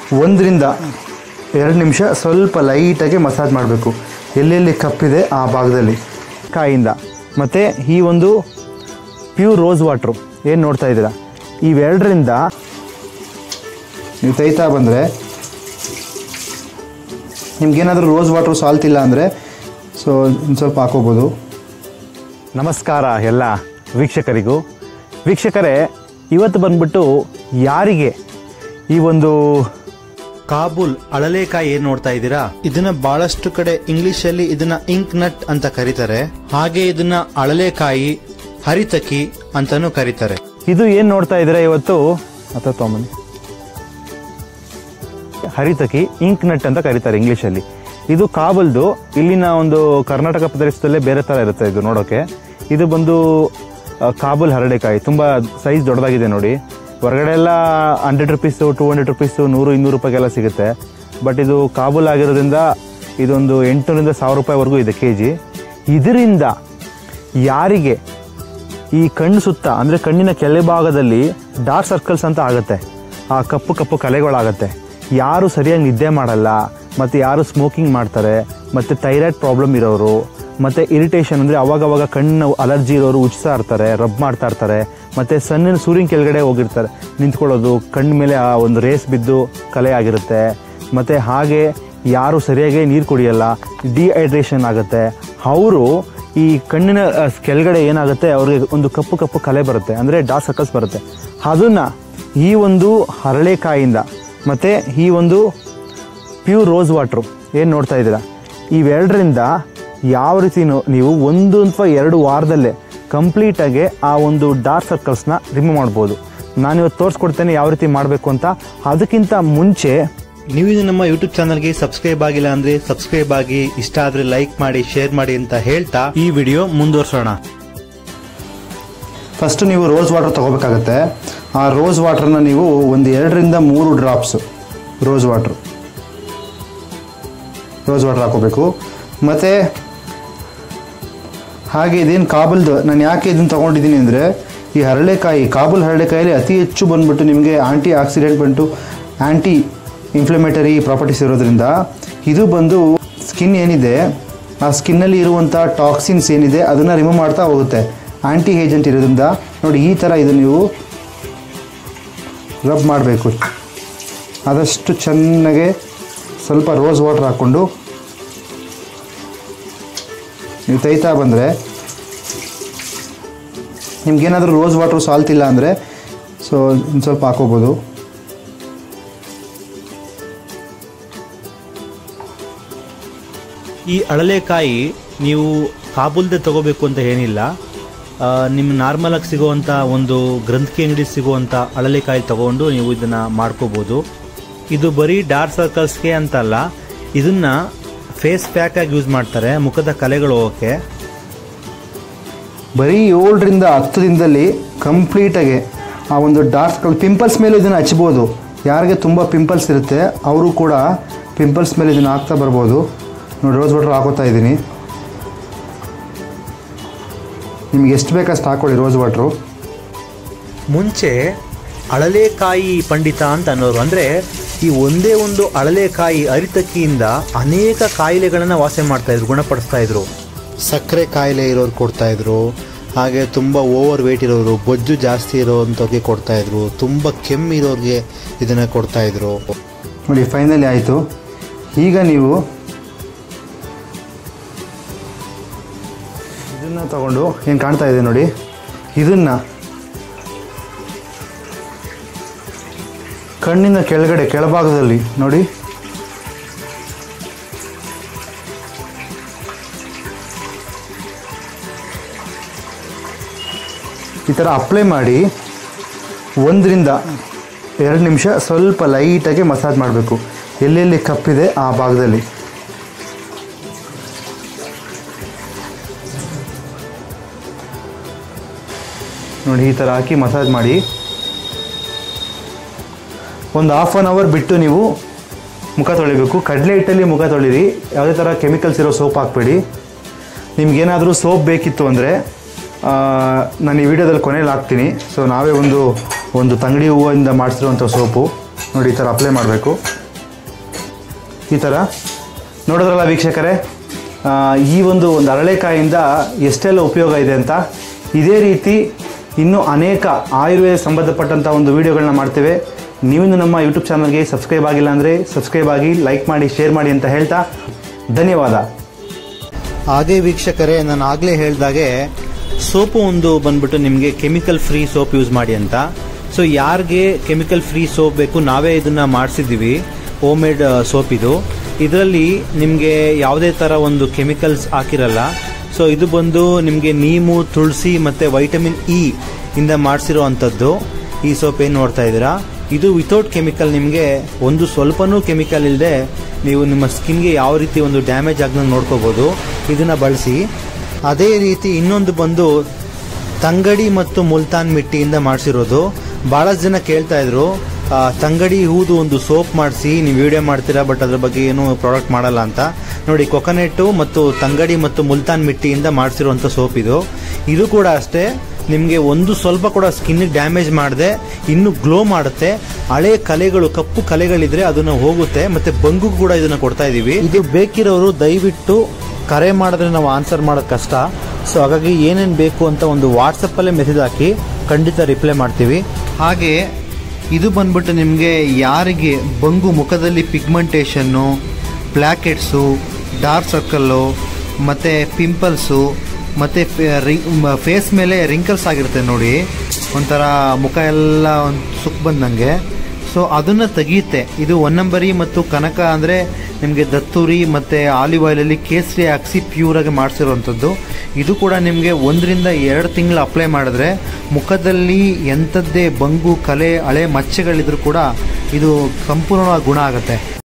ಒಂದರಿಂದ ಎರಡು ನಿಮಿಷ ಸ್ವಲ್ಪ ಲೈಟಾಗಿ ಮಸಾಜ್ ಮಾಡಬೇಕು ಎಲ್ಲೆಲ್ಲಿ ಕಪ್ಪಿದೆ ಆ ಭಾಗದಲ್ಲಿ ಕಾಯಿಂದ ಮತ್ತು ಈ ಒಂದು ಪ್ಯೂರ್ ರೋಸ್ ವಾಟ್ರು ಏನು ನೋಡ್ತಾ ಇದ್ದೀರಾ ಇವೆರಡರಿಂದ ನೀವು ತೈತಾ ಬಂದರೆ ನಿಮ್ಗೇನಾದರೂ ರೋಸ್ ವಾಟ್ರು ಸಾಲ್ಟ್ ಇಲ್ಲ ಅಂದರೆ ಸೊ ಇನ್ನು ಸ್ವಲ್ಪ ಹಾಕೋಬೋದು ನಮಸ್ಕಾರ ಎಲ್ಲ ವೀಕ್ಷಕರಿಗೂ ವೀಕ್ಷಕರೇ ಇವತ್ತು ಬಂದ್ಬಿಟ್ಟು ಯಾರಿಗೆ ಈ ಒಂದು ಕಾಬೂಲ್ ಅಳಲೆಕಾಯಿ ಏನ್ ನೋಡ್ತಾ ಇದ್ದೀರಾ ಇದನ್ನ ಬಹಳಷ್ಟು ಕಡೆ ಇಂಗ್ಲಿಷ್ ಅಲ್ಲಿ ಇದನ್ನ ಇಂಕ್ ನಟ್ ಅಂತ ಕರೀತಾರೆ ಹಾಗೆ ಇದನ್ನ ಅಳಲೆಕಾಯಿ ಹರಿತಕಿ ಅಂತಾನೂ ಕರೀತಾರೆ ಇದು ಏನು ನೋಡ್ತಾ ಇದ್ದೀರಾ ಇವತ್ತು ಅಥವಾ ತೊಗೊಂಬನ್ನಿ ಹರಿತಕಿ ಇಂಕ್ ನಟ್ ಅಂತ ಕರೀತಾರೆ ಇಂಗ್ಲೀಷಲ್ಲಿ ಇದು ಕಾಬಲ್ದು ಇಲ್ಲಿನ ಒಂದು ಕರ್ನಾಟಕ ಪ್ರದೇಶದಲ್ಲೇ ಬೇರೆ ಥರ ಇರುತ್ತೆ ಇದು ನೋಡೋಕೆ ಇದು ಬಂದು ಆ, ಕಾಬೂಲ್ ಹರಳೆಕಾಯಿ ತುಂಬ ಸೈಜ್ ದೊಡ್ಡದಾಗಿದೆ ನೋಡಿ ಹೊರಗಡೆ ಎಲ್ಲ hundred rupees two hundred rupees ನೂರು ಇನ್ನೂರು ರೂಪಾಯಿಗೆಲ್ಲ ಸಿಗುತ್ತೆ ಬಟ್ ಇದು ಕಾಬೂಲ್ ಆಗಿರೋದ್ರಿಂದ ಇದೊಂದು ಎಂಟುನೂರಿಂದ ಸಾವಿರ ರೂಪಾಯಿವರೆಗೂ ಇದೆ ಕೆ ಜಿ ಇದರಿಂದ ಯಾರಿಗೆ ಈ ಕಣ್ಣು ಸುತ್ತ ಅಂದರೆ ಕಣ್ಣಿನ ಕೆಳಭಾಗದಲ್ಲಿ ಡಾರ್ಕ್ ಸರ್ಕಲ್ಸ್ ಅಂತ ಆಗುತ್ತೆ ಆ ಕಪ್ಪು ಕಪ್ಪು ಕಲೆಗಳಾಗತ್ತೆ ಯಾರು ಸರಿಯಾಗಿ ನಿದ್ದೆ ಮಾಡಲ್ಲ ಮತ್ತು ಯಾರು ಸ್ಮೋಕಿಂಗ್ ಮಾಡ್ತಾರೆ ಮತ್ತು ಥೈರಾಯ್ಡ್ ಪ್ರಾಬ್ಲಮ್ ಇರೋರು ಮತ್ತು ಇರಿಟೇಷನ್ ಅಂದರೆ ಅವಾಗವಾಗ ಕಣ್ಣು ಅಲರ್ಜಿ ಇರೋರು ಉಚ್ತಾ ಇರ್ತಾರೆ ರಬ್ ಮಾಡ್ತಾ ಇರ್ತಾರೆ ಮತ್ತು ಸಣ್ಣಿನ ಸೂರ್ಯನ ಕೆಳಗಡೆ ಹೋಗಿರ್ತಾರೆ ನಿಂತ್ಕೊಳ್ಳೋದು ಕಣ್ಣ ಮೇಲೆ ಆ ಒಂದು ರೇಸ್ ಬಿದ್ದು ಕಲೆ ಆಗಿರುತ್ತೆ ಮತ್ತು ಹಾಗೆ ಯಾರು ಸರಿಯಾಗಿ ನೀರು ಕುಡಿಯಲ್ಲ ಡಿಹೈಡ್ರೇಷನ್ ಆಗುತ್ತೆ ಅವರು ಈ ಕಣ್ಣಿನ ಆ, ಕೆಳಗಡೆ ಏನಾಗುತ್ತೆ ಅವ್ರಿಗೆ ಒಂದು ಕಪ್ಪು ಕಪ್ಪು ಕಲೆ ಬರುತ್ತೆ ಅಂದರೆ ಡಾರ್ಕ್ ಸರ್ಕಲ್ಸ್ ಬರುತ್ತೆ ಅದನ್ನ ಈ ಒಂದು ಹರಳೆಕಾಯಿಂದ ಮತ್ತು ಈ ಒಂದು ಪ್ಯೂರ್ ರೋಸ್ ವಾಟ್ರು ಏನು ನೋಡ್ತಾ ಇದ್ದೀರಾ ಇವೆರಡರಿಂದ ಯಾವ ರೀತಿ ನೀವು ಒಂದು ಅಥವಾ ಎರಡು ವಾರದಲ್ಲೇ ಕಂಪ್ಲೀಟಾಗಿ ಆ ಒಂದು ಡಾರ್ಕ್ ಸರ್ಕಲ್ಸ್ನ ರಿಮೂವ್ ಮಾಡ್ಬೋದು ನಾನಿವತ್ತು ತೋರಿಸ್ಕೊಡ್ತೇನೆ ಯಾವ ರೀತಿ ಮಾಡಬೇಕು ಅಂತ ಅದಕ್ಕಿಂತ ಮುಂಚೆ ನೀವು ಇದು ನಮ್ಮ ಯೂಟ್ಯೂಬ್ ಚಾನಲ್ಗೆ ಸಬ್ಸ್ಕ್ರೈಬ್ ಆಗಿಲ್ಲ ಅಂದ್ರೆ ಸಬ್ಸ್ಕ್ರೈಬ್ ಆಗಿ ಇಷ್ಟ ಆದ್ರೆ ಲೈಕ್ ಮಾಡಿ ಶೇರ್ ಮಾಡಿ ಅಂತ ಹೇಳ್ತಾ ಈ ವಿಡಿಯೋ ಮುಂದುವರ್ಸೋಣ ಫಸ್ಟ್ ನೀವು ರೋಸ್ ವಾಟರ್ ತಗೋಬೇಕಾಗತ್ತೆ ಆ ರೋಸ್ ವಾಟರ್ನ ನೀವು ಒಂದು ಎರಡರಿಂದ ಮೂರು drops rose water rose water ಹಾಕೋಬೇಕು ಮತ್ತು ಹಾಗೆ ಇದೇನು ಕಾಬಲ್ದು ನಾನು ಯಾಕೆ ಇದನ್ನು ತೊಗೊಂಡಿದ್ದೀನಿ ಅಂದರೆ ಈ ಹರಳೆಕಾಯಿ ಕಾಬೂಲ್ ಹರಳೆಕಾಯಲ್ಲಿ ಅತಿ ಹೆಚ್ಚು ಬಂದ್ಬಿಟ್ಟು ನಿಮಗೆ ಆಂಟಿ ಆಕ್ಸಿಡೆಂಟ್ ಬಂತು ಆ್ಯಂಟಿ ಇನ್ಫ್ಲಮೇಟರಿ ಪ್ರಾಪರ್ಟೀಸ್ ಇರೋದ್ರಿಂದ ಇದು ಬಂದು ಸ್ಕಿನ್ ಏನಿದೆ ಆ ಸ್ಕಿನ್ನಲ್ಲಿ ಇರುವಂಥ ಟಾಕ್ಸಿನ್ಸ್ ಏನಿದೆ ಅದನ್ನು ರಿಮೂವ್ ಮಾಡ್ತಾ ಹೋಗುತ್ತೆ ಆ್ಯಂಟಿ ಏಜೆಂಟ್ ಇರೋದ್ರಿಂದ ನೋಡಿ ಈ ಥರ ಇದು ನೀವು ರಬ್ ಮಾಡಬೇಕು ಆದಷ್ಟು ಚೆನ್ನಾಗೆ ಸ್ವಲ್ಪ ರೋಸ್ ವಾಟರ್ ಹಾಕ್ಕೊಂಡು ನೀವು ತೈತಾ ಬಂದರೆ ನಿಮ್ಗೇನಾದರೂ ರೋಸ್ ವಾಟ್ರು ಸಾಲ್ಟ್ ಇಲ್ಲ ಅಂದರೆ ಸೊ ಇನ್ನು ಸ್ವಲ್ಪ ಹಾಕೋಬೋದು ಈ ಅಳಲೆಕಾಯಿ ನೀವು ಕಾಬೂಲ್ದೆ ತಗೋಬೇಕು ಅಂತ ಏನಿಲ್ಲ ಆ, ನಿಮ್ಮ ನಾರ್ಮಲ್ ಆಗಿ ಸಿಗುವಂಥ ಒಂದು ಗ್ರಂಥಿಕೆ ಅಂಗಡಿ ಸಿಗುವಂಥ ಅಳಲೆಕಾಯಿ ತಗೊಂಡು ನೀವು ಇದನ್ನ ಮಾಡ್ಕೋಬೋದು ಇದು ಬರೀ ಡಾರ್ಕ್ ಸರ್ಕಲ್ಸ್ಗೆ ಅಂತಲ್ಲ ಇದನ್ನ ಫೇಸ್ ಪ್ಯಾಕ್ ಆಗಿ ಯೂಸ್ ಮಾಡ್ತಾರೆ ಮುಖದ ಕಲೆಗಳು ಹೋಗೋಕ್ಕೆ ಬರೀ ಏಳರಿಂದ ಹತ್ತು ದಿನದಲ್ಲಿ ಕಂಪ್ಲೀಟಾಗಿ ಆ ಒಂದು ಡಾರ್ಕ್ ಸರ್ಕಲ್ ಪಿಂಪಲ್ಸ್ ಮೇಲೆ ಇದನ್ನು ಹಚ್ಬೋದು ಯಾರಿಗೆ ತುಂಬ ಪಿಂಪಲ್ಸ್ ಇರುತ್ತೆ ಅವರು ಕೂಡ ಪಿಂಪಲ್ಸ್ ಮೇಲೆ ಇದನ್ನು ಹಾಕ್ತಾ ಬರ್ಬೋದು ನೋಡಿ ರೋಸ್ ವಾಟರ್ ಹಾಕೋತಾ ಇದ್ದೀನಿ ನಿಮ್ಗೆ ಎಷ್ಟು ಬೇಕಷ್ಟು ಹಾಕೊಳ್ಳಿ ರೋಸ್ ವಾಟ್ರು ಮುಂಚೆ ಅಳಲೆಕಾಯಿ ಪಂಡಿತ ಅಂತ ಅನ್ನೋರು ಅಂದರೆ ಈ ಒಂದೇ ಒಂದು ಅಳಲೆಕಾಯಿ ಅರಿತಕ್ಕಿಯಿಂದ ಅನೇಕ ಕಾಯಿಲೆಗಳನ್ನು ವಾಸೆ ಮಾಡ್ತಾ ಇದ್ರು ಗುಣಪಡಿಸ್ತಾ ಇದ್ರು ಸಕ್ಕರೆ ಕಾಯಿಲೆ ಇರೋರು ಕೊಡ್ತಾ ಇದ್ರು ಹಾಗೆ ತುಂಬ ಓವರ್ ವೇಟ್ ಇರೋರು ಬೊಜ್ಜು ಜಾಸ್ತಿ ಇರೋವಂಥವ್ರಿಗೆ ಕೊಡ್ತಾ ಇದ್ರು ತುಂಬ ಕೆಮ್ಮು ಇರೋರಿಗೆ ಇದನ್ನು ಕೊಡ್ತಾ ಇದ್ರು ನೋಡಿ ಫೈನಲಿ ಆಯಿತು ಈಗ ನೀವು ಇದನ್ನು ತಗೊಂಡು ಏನು ಕಾಣ್ತಾ ಇದೆ ನೋಡಿ ಇದನ್ನು ಕಣ್ಣಿನ ಕೆಳಗಡೆ ಕೆಳಭಾಗದಲ್ಲಿ ನೋಡಿ ಈ ಥರ ಅಪ್ಲೈ ಮಾಡಿ ಒಂದರಿಂದ ಎರಡು ನಿಮಿಷ ಸ್ವಲ್ಪ ಲೈಟಾಗಿ ಮಸಾಜ್ ಮಾಡಬೇಕು ಎಲ್ಲೆಲ್ಲಿ ಕಪ್ಪಿದೆ ಆ ಭಾಗದಲ್ಲಿ ನೋಡಿ ಈ ಥರ ಹಾಕಿ ಮಸಾಜ್ ಮಾಡಿ ಒಂದು ಹಾಫ್ ಆನ್ ಅವರ್ ಬಿಟ್ಟು ನೀವು ಮುಖ ತೊಳಿಬೇಕು ಕಡಲೆ ಹಿಟ್ಟಲ್ಲಿ ಮುಖ ತೊಳಿರಿ ಯಾವುದೇ ಥರ ಕೆಮಿಕಲ್ಸ್ ಇರೋ ಸೋಪ್ ಹಾಕಬೇಡಿ ನಿಮ್ಗೇನಾದರೂ ಸೋಪ್ ಬೇಕಿತ್ತು ಅಂದರೆ ನಾನು ಈ ವಿಡಿಯೋದಲ್ಲಿ ಕೊನೆಯಲ್ಲಿ ಹಾಕ್ತೀನಿ ಸೊ ನಾವೇ ಒಂದು ಒಂದು ತಂಗಡಿ ಹೂವಿಂದ ಮಾಡಿಸಿರುವಂಥ ಸೋಪು ನೋಡಿ ಈ ಥರ ಅಪ್ಲೈ ಮಾಡಬೇಕು ಈ ಥರ ನೋಡಿದ್ರಲ್ಲ ವೀಕ್ಷಕರೇ ಆ, ಈ ಒಂದು ಒಂದು ಅರಳೆಕಾಯಿಂದ ಎಷ್ಟೆಲ್ಲ ಉಪಯೋಗ ಇದೆ ಅಂತ ಇದೇ ರೀತಿ ಇನ್ನೂ ಅನೇಕ ಆಯುರ್ವೇದ ಸಂಬಂಧಪಟ್ಟಂಥ ಒಂದು ವಿಡಿಯೋಗಳನ್ನ ಮಾಡ್ತೇವೆ ನೀವಿನ್ನು ನಮ್ಮ ಯೂಟ್ಯೂಬ್ ಚಾನಲ್ಗೆ ಸಬ್ಸ್ಕ್ರೈಬ್ ಆಗಿಲ್ಲ ಅಂದರೆ ಸಬ್ಸ್ಕ್ರೈಬ್ ಆಗಿ ಲೈಕ್ ಮಾಡಿ ಶೇರ್ ಮಾಡಿ ಅಂತ ಹೇಳ್ತಾ ಧನ್ಯವಾದ ಹಾಗೆ ವೀಕ್ಷಕರೇ ನಾನು ಆಗಲೇ ಹೇಳ್ದಾಗೆ ಸೋಪು ಒಂದು ಬಂದ್ಬಿಟ್ಟು ನಿಮಗೆ ಕೆಮಿಕಲ್ ಫ್ರೀ ಸೋಪ್ ಯೂಸ್ ಮಾಡಿ ಅಂತ ಸೊ ಯಾರಿಗೆ ಕೆಮಿಕಲ್ ಫ್ರೀ ಸೋಪ್ ಬೇಕು ನಾವೇ ಇದನ್ನ ಮಾಡಿಸಿದ್ದೀವಿ ಹೋಮ್ ಮೇಡ್ ಸೋಪ್ ಇದು ಇದರಲ್ಲಿ ನಿಮಗೆ ಯಾವುದೇ ಥರ ಒಂದು ಕೆಮಿಕಲ್ಸ್ ಹಾಕಿರಲ್ಲ ಸೊ ಇದು ಬಂದು ನಿಮಗೆ ನೀಮು ತುಳಸಿ ಮತ್ತು ವೈಟಮಿನ್ ಇ ಇಂದ ಮಾಡಿಸಿರೋ ಅಂಥದ್ದು ಈ ಸೋಪ್ ಏನು ನೋಡ್ತಾ ಇದ್ದೀರಾ ಇದು ವಿತೌಟ್ ಕೆಮಿಕಲ್ ನಿಮಗೆ ಒಂದು ಸ್ವಲ್ಪನೂ ಕೆಮಿಕಲ್ ಇಲ್ಲದೆ ನೀವು ನಿಮ್ಮ ಸ್ಕಿನ್ಗೆ ಯಾವ ರೀತಿ ಒಂದು ಡ್ಯಾಮೇಜ್ ಆಗದಂಗೆ ನೋಡ್ಕೋಬೋದು ಇದನ್ನು ಬಳಸಿ ಅದೇ ರೀತಿ ಇನ್ನೊಂದು ಬಂದು ತಂಗಡಿ ಮತ್ತು ಮುಲ್ತಾನ್ ಮಿಟ್ಟಿಯಿಂದ ಮಾಡಿಸಿರೋದು ಭಾಳಷ್ಟು ಜನ ಕೇಳ್ತಾ ಇದ್ರು ಆ, ತಂಗಡಿ ಹೂದು ಒಂದು ಸೋಪ್ ಮಾಡಿಸಿ ನೀವು ವಿಡಿಯೋ ಮಾಡ್ತೀರಾ ಬಟ್ ಅದ್ರ ಬಗ್ಗೆ ಏನು ಪ್ರಾಡಕ್ಟ್ ಮಾಡಲ್ಲ ಅಂತ ನೋಡಿ ಕೊಕೊನೆಟ್ಟು ಮತ್ತು ತಂಗಡಿ ಮತ್ತು ಮುಲ್ತಾನ್ ಮಿಟ್ಟಿಯಿಂದ ಮಾಡಿಸಿರುವಂಥ ಸೋಪ್ ಇದು ಇದು ಕೂಡ ಅಷ್ಟೇ ನಿಮಗೆ ಒಂದು ಸ್ವಲ್ಪ ಕೂಡ ಸ್ಕಿನ್ಗೆ ಡ್ಯಾಮೇಜ್ ಮಾಡದೆ ಇನ್ನು ಗ್ಲೋ ಮಾಡುತ್ತೆ ಹಳೆ ಕಲೆಗಳು ಕಪ್ಪು ಕಲೆಗಳಿದ್ರೆ ಅದನ್ನ ಹೋಗುತ್ತೆ ಮತ್ತೆ ಬಂಗು ಕೂಡ ಇದನ್ನ ಕೊಡ್ತಾ ಇದೀವಿ ಇದು ಬೇಕಿರೋರು ದಯವಿಟ್ಟು ಕರೆ ಮಾಡಿದ್ರೆ ನಾವು ಆನ್ಸರ್ ಮಾಡೋದು ಕಷ್ಟ ಸೊ ಹಾಗಾಗಿ ಏನೇನು ಬೇಕು ಅಂತ ಒಂದು ವಾಟ್ಸಪ್ಪಲ್ಲೇ ಮೆಸೇಜ್ ಹಾಕಿ ಖಂಡಿತ ರಿಪ್ಲೈ ಮಾಡ್ತೀವಿ ಹಾಗೆ ಇದು ಬಂದ್ಬಿಟ್ಟು ನಿಮಗೆ ಯಾರಿಗೆ ಬಂಗು ಮುಖದಲ್ಲಿ ಪಿಗ್ಮೆಂಟೇಷನ್ನು ಪ್ಲ್ಯಾಕೆಟ್ಸು ಡಾರ್ಕ್ ಸರ್ಕಲ್ಲು ಮತ್ತು ಪಿಂಪಲ್ಸು ಮತ್ತು ಫೇಸ್ ಮೇಲೆ ರಿಂಕಲ್ಸ್ ಆಗಿರುತ್ತೆ ನೋಡಿ ಒಂಥರ ಮುಖ ಎಲ್ಲ ಒಂದು ಸುಕ್ ಬಂದಂಗೆ ಸೊ ಅದನ್ನು ತೆಗೆಯುತ್ತೆ ಇದು ಒನ್ ನಂಬರಿ ಮತ್ತು ಕನಕ ಅಂದರೆ ನಿಮಗೆ ದತ್ತೂರಿ ಮತ್ತು ಆಲಿವ್ ಆಯಿಲಲ್ಲಿ ಕೇಸರಿ ಹಾಕ್ಸಿ ಪ್ಯೂರಾಗಿ ಮಾಡಿಸಿರುವಂಥದ್ದು ಇದು ಕೂಡ ನಿಮಗೆ ಒಂದರಿಂದ ಎರಡು ತಿಂಗಳು ಅಪ್ಲೈ ಮಾಡಿದ್ರೆ ಮುಖದಲ್ಲಿ ಎಂಥದ್ದೇ ಬಂಗು ಕಲೆ ಹಳೆ ಮಚ್ಚೆಗಳಿದ್ರೂ ಕೂಡ ಇದು ಸಂಪೂರ್ಣವಾಗಿ ಗುಣ ಆಗುತ್ತೆ